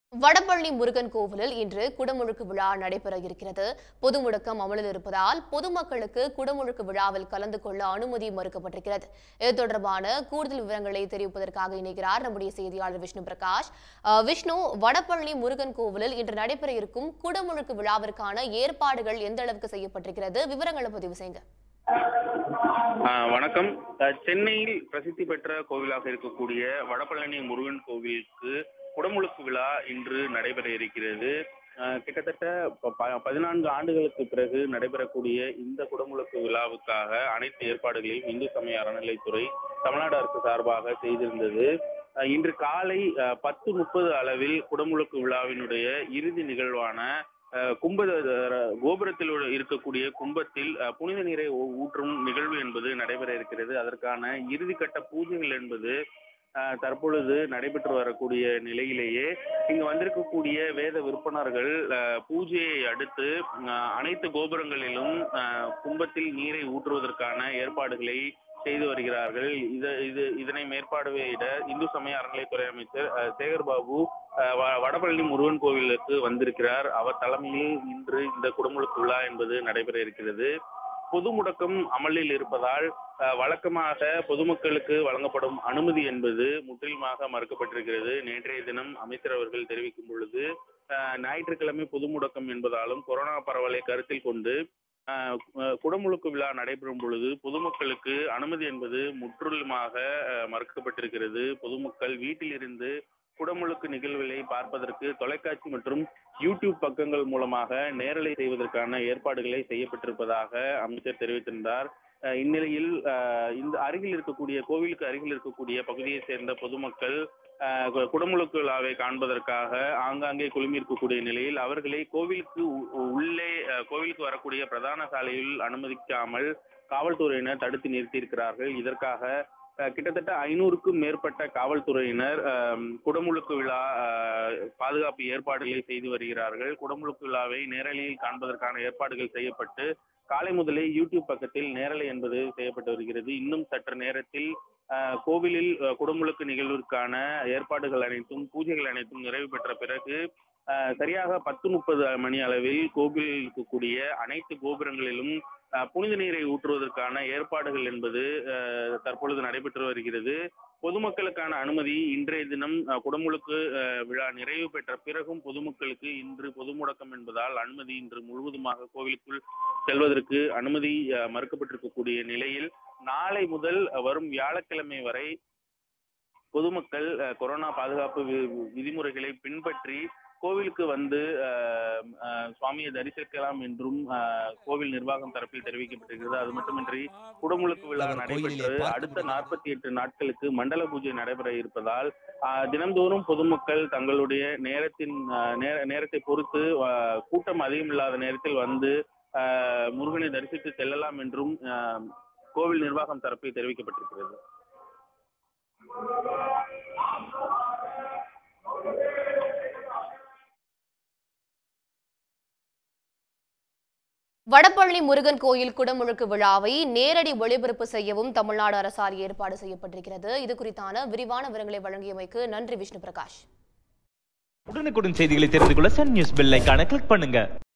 வடபழனி முருகன் கோவிலில் இன்று குடமுழுக்கு விழா நடைபெற இருக்கிறது பொது முடக்கம் அமலில் இருப்பதால் பொதுமக்களுக்கு குடமுழுக்கு விழாவில் கலந்து கொள்ள அனுமதி மறுக்கப்பட்டிருக்கிறது இது தொடர்பான கூடுதல் விவரங்களை தெரிவிப்பதற்காக இணைகிறார் நம்முடைய செய்தியாளர் விஷ்ணு பிரகாஷ் அஹ், விஷ்ணு வடபழனி முருகன் கோவிலில் இன்று நடைபெற இருக்கும் குடமுழுக்கு விழாவிற்கான ஏற்பாடுகள் எந்த அளவுக்கு செய்யப்பட்டிருக்கிறது விவரங்களை பதிவு செய்யுங்க ஆ, வணக்கம் அ, சென்னையில் பிரசித்தி பெற்ற கோவிலாக இருக்கக்கூடிய வடபழனி முருகன் கோவிலுக்கு குடமுழுக்கு விழா இன்று நடைபெற இருக்கிறது அ, கிட்டத்தட்ட ப- ப- பதினான்கு ஆண்டுகளுக்கு பிறகு நடைபெறக்கூடிய இந்த குடமுழுக்கு விழாவுக்காக அனைத்து ஏற்பாடுகளையும் இந்து சமய அறநிலைத்துறை தமிழ்நாடு அரசு சார்பாக செய்திருந்தது அ, இன்று காலை அ, பத்து முப்பது அளவில் குடமுழுக்கு விழாவினுடைய இறுதி நிகழ்வான அஹ் கும்ப அஹ் கோபுரத்தில் உள்ள- இருக்கக்கூடிய கும்பத்தில் அஹ், புனித நீரை ஊ- ஊற்றும் நிகழ்வு என்பது நடைபெற இருக்கிறது அதற்கான இறுதிக்கட்ட பூஜைகள் என்பது அஹ், தற்பொழுது நடைபெற்று வரக்கூடிய நிலையிலேயே இங்கு வந்திருக்கக்கூடிய வேத விற்பனர்கள் அஹ், பூஜையை அடுத்து அஹ், அனைத்து கோபுரங்களிலும் அஹ், கும்பத்தில் நீரை ஊற்றுவதற்கான ஏற்பாடுகளை செய்து வருகிறார்கள் இது இது இதனை மேற்பார்வையிட இந்து சமய அறநிலைத்துறை அமைச்சர் அஹ், சேகர் பாபு அஹ் வ- வடபழனி முருகன் கோவிலுக்கு வந்திருக்கிறார் அவர் தலைமையில் இன்று இந்த குடமுழுக்கு விழா என்பது நடைபெற இருக்கிறது பொது முடக்கம் அமலில் இருப்பதால் அஹ், வழக்கமாக பொதுமக்களுக்கு வழங்கப்படும் அனுமதி என்பது முற்றிலுமாக மறுக்கப்பட்டிருக்கிறது நேற்றைய தினம் அமைச்சர் அவர்கள் தெரிவிக்கும் பொழுது அஹ், ஞாயிற்றுக்கிழமை பொது முடக்கம் என்பதாலும் கொரோனா பரவலை கருத்தில் கொண்டு அஹ், அஹ், குடமுழுக்கு விழா நடைபெறும் பொழுது பொதுமக்களுக்கு அனுமதி என்பது முற்றிலுமாக அஹ், மறுக்கப்பட்டிருக்கிறது பொதுமக்கள் வீட்டில் இருந்து குடமுழுக்கு நிகழ்வுகளை பார்ப்பதற்கு தொலைக்காட்சி மற்றும் யூடியூப் பக்கங்கள் மூலமாக நேரலை செய்வதற்கான ஏற்பாடுகளை செய்யப்பட்டிருப்பதாக அமைச்சர் தெரிவித்திருந்தார் அஹ் இந்நிலையில் அஹ் இந்த அருகில் இருக்கக்கூடிய கோவிலுக்கு அருகில் இருக்கக்கூடிய பகுதியை சேர்ந்த பொதுமக்கள் அஹ் கு- குடமுழுக்கு விழாவை காண்பதற்காக ஆங்காங்கே குழுமி இருக்கக்கூடிய நிலையில் அவர்களை கோவிலுக்கு உ- உள்ளே அஹ் கோவிலுக்கு வரக்கூடிய பிரதான சாலையில் அனுமதிக்காமல் காவல்துறையினர் தடுத்து நிறுத்தியிருக்கிறார்கள் இதற்காக அஹ் கிட்டத்தட்ட ஐநூறுக்கும் மேற்பட்ட காவல்துறையினர் அஹ், குடமுழுக்கு விழா அஹ், பாதுகாப்பு ஏற்பாடுகளை செய்து வருகிறார்கள் குடமுழுக்கு விழாவை நேரலையில் காண்பதற்கான ஏற்பாடுகள் செய்யப்பட்டு காலை முதலே யூடியூப் பக்கத்தில் நேரலை என்பது செய்யப்பட்டு வருகிறது இன்னும் சற்று நேரத்தில் அஹ், கோவிலில் அஹ், குடமுழுக்கு நிகழ்விற்கான ஏற்பாடுகள் அனைத்தும் பூஜைகள் அனைத்தும் நிறைவு பெற்ற பிறகு அஹ், சரியாக பத்து முப்பது மணி அளவில் கோவிலில் இருக்கக்கூடிய அனைத்து கோபுரங்களிலும் அஹ், புனித நீரை ஊற்றுவதற்கான ஏற்பாடுகள் என்பது அஹ், தற்பொழுது நடைபெற்று வருகிறது பொதுமக்களுக்கான அனுமதி இன்றைய தினம் அஹ், குடமுழுக்கு அஹ், விழா நிறைவு பெற்ற பிறகும் பொதுமக்களுக்கு இன்று பொது முடக்கம் என்பதால் அனுமதி இன்று முழுவதுமாக கோவிலுக்குள் செல்வதற்கு அனுமதி அஹ், மறுக்கப்பட்டிருக்கக்கூடிய நிலையில் நாளை முதல் அஹ், வரும் வியாழக்கிழமை வரை பொதுமக்கள் அஹ், கொரோனா பாதுகாப்பு வி- விதிமுறைகளை பின்பற்றி கோவிலுக்கு வந்து அஹ், அஹ், சுவாமியை தரிசிக்கலாம் என்றும் அஹ், கோவில் நிர்வாகம் தரப்பில் தெரிவிக்கப்பட்டிருக்கிறது அது மட்டுமின்றி குடமுழுக்கு விழா அவர் கோயிலிலே நடைபெற்று பார்த்து அடுத்த விடுகிறார். நாற்பத்தி எட்டு நாட்களுக்கு மண்டல பூஜை நடைபெற இருப்பதால் ஆஹ், தினந்தோறும் பொதுமக்கள் தங்களுடைய நேரத்தின் ஆஹ், நேர- நேரத்தை பொறுத்து ஆஹ், கூட்டம் அதிகம் இல்லாத நேரத்தில் வந்து ஆஹ், முருகனை தரிசித்து செல்லலாம் என்றும் ஆஹ், கோவில் நிர்வாகம் தரப்பில் தெரிவிக்கப்பட்டிருக்கிறது வடபழனி முருகன் கோயில் குடமுழுக்கு விழாவை நேரடி ஒளிபரப்பு செய்யவும் தமிழ்நாடு அரசால் ஏற்பாடு செய்யப்பட்டிருக்கிறது இது குறித்தான விரிவான விவரங்களை வழங்கியமைக்கு நன்றி விஷ்ணு பிரகாஷ் உடனுக்குடன் செய்திகளை தெரிந்து கொள்ள சன் நியூஸ் பெல் ஐகானை கிளிக் பண்ணுங்க